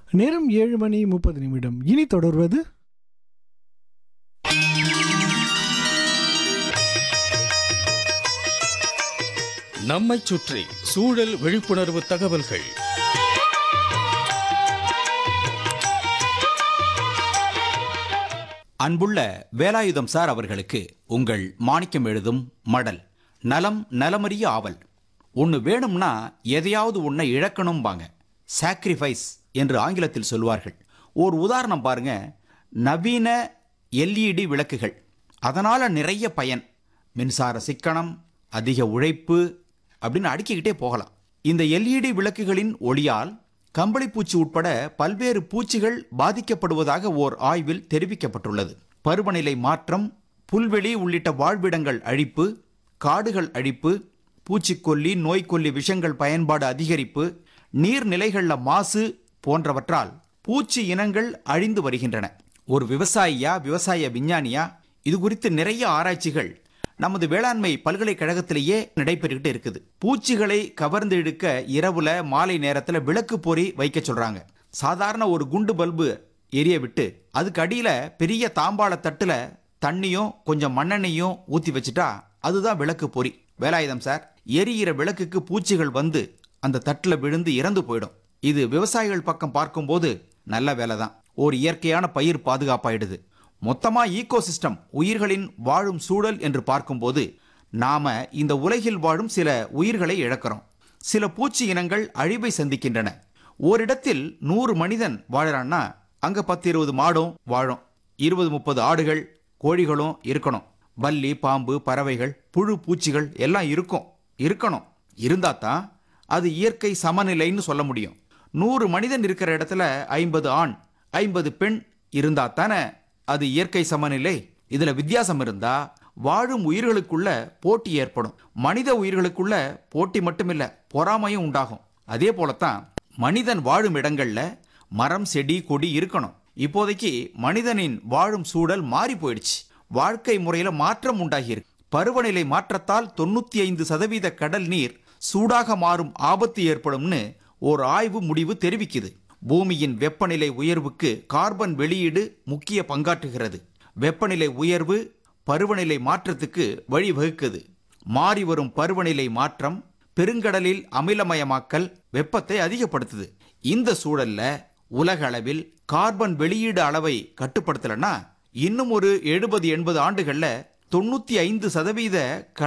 நேரம் ஏழு மணி முப்பது நிமிடம் இனி தொடர்வது நம்மைச் சுற்றி சூழல் விழிப்புணர்வு தகவல்கள் அன்புள்ள வேலாயுதம் சார் அவர்களுக்கு உங்கள் மாணிக்கம் எழுதும் மடல் நலம் நலமறிய ஆவல் ஒன்று வேணும்னா எதையாவது ஒன்றை இழக்கணும்பாங்க சாக்ரிஃபைஸ் என்று ஆங்கிலத்தில் சொல்வார்கள் ஒரு உதாரணம் பாருங்க நவீன எல்இடி விளக்குகள் அதனால் நிறைய பயன் மின்சார சிக்கனம் அதிக உழைப்பு அப்படின்னு அடுக்கிக்கிட்டே போகலாம் இந்த எல்இடி விளக்குகளின் ஒளியால் கம்பளிப்பூச்சி உட்பட பல்வேறு பூச்சிகள் பாதிக்கப்படுவதாக ஓர் ஆய்வில் தெரிவிக்கப்பட்டுள்ளது பருவநிலை மாற்றம் புல்வெளி உள்ளிட்ட வாழ்விடங்கள் அழிப்பு காடுகள் அழிப்பு பூச்சிக்கொல்லி நோய்க்கொல்லி விஷங்கள் பயன்பாடு அதிகரிப்பு நீர்நிலைகளில் மாசு போன்றவற்றால் பூச்சி இனங்கள் அழிந்து வருகின்றன ஒரு விவசாயியா விவசாய விஞ்ஞானியா இது குறித்து நிறைய ஆராய்ச்சிகள் நமது வேளாண்மை பல்கலைக்கழகத்திலேயே நடைபெற்றுக்கிட்டு இருக்குது பூச்சிகளை கவர்ந்து இழுக்க இரவுல மாலை நேரத்துல விளக்கு பொறி வைக்க சொல்றாங்க சாதாரண ஒரு குண்டு பல்பு எரிய விட்டு அதுக்கு அடியில பெரிய தாம்பாள தட்டுல தண்ணியும் கொஞ்சம் மண்ணெண்ணையும் ஊத்தி வச்சுட்டா அதுதான் விளக்கு பொறி வேலாயுதம் சார் எரியிற விளக்குக்கு பூச்சிகள் வந்து அந்த தட்டுல விழுந்து இறந்து போயிடும் இது விவசாயிகள் பக்கம் பார்க்கும்போது நல்ல வேலை தான் ஒரு இயற்கையான பயிர் பாதுகாப்பாயிடுது மொத்தமா ஈகோ சிஸ்டம் உயிர்களின் வாழும் சூழல் என்று பார்க்கும்போது நாம இந்த உலகில் வாழும் சில உயிர்களை இழக்கிறோம் சில பூச்சி இனங்கள் அழிவை சந்திக்கின்றன ஓரிடத்தில் நூறு மனிதன் வாழறான்னா அங்க பத்து இருபது மாடும் வாழும் இருபது முப்பது ஆடுகள் கோழிகளும் இருக்கணும் பல்லி பாம்பு பறவைகள் புழு பூச்சிகள் எல்லாம் இருக்கும் இருக்கணும் இருந்தா தான் அது இயற்கை சமநிலைன்னு சொல்ல முடியும் நூறு மனிதன் இருக்கிற இடத்துல ஐம்பது ஆண் ஐம்பது பெண் இருந்தா தானே அது இயற்கை சமநிலை இதுல வித்தியாசம் இருந்தா வாழும் உயிர்களுக்குள்ள போட்டி ஏற்படும் மனித உயிர்களுக்குள்ள போட்டி மட்டுமில்ல பொறாமையும் உண்டாகும் அதே போலத்தான் மனிதன் வாழும் இடங்கள்ல மரம் செடி கொடி இருக்கணும் இப்போதைக்கு மனிதனின் வாழும் சூழல் மாறி போயிடுச்சு வாழ்க்கை முறையில மாற்றம் உண்டாகியிருக்கு பருவநிலை மாற்றத்தால் தொண்ணூத்தி ஐந்து சதவீத கடல் நீர் சூடாக மாறும் ஆபத்து ஏற்படும்னு ஒரு ஆய்வு முடிவு தெரிவிக்குது பூமியின் வெப்பநிலை உயர்வுக்கு கார்பன் வெளியீடு முக்கிய பங்காற்றுகிறது வெப்பநிலை உயர்வு பருவநிலை மாற்றத்துக்கு வழிவகுக்குது மாறி வரும் பருவநிலை மாற்றம் பெருங்கடலில் அமிலமயமாக்கல் வெப்பத்தை அதிகப்படுத்துது இந்த சூழல்ல உலக அளவில் கார்பன் வெளியீடு அளவை கட்டுப்படுத்தலைன்னா இன்னும் ஒரு எழுபது எண்பது ஆண்டுகள்ல தொண்ணூத்தி ஐந்து சதவீத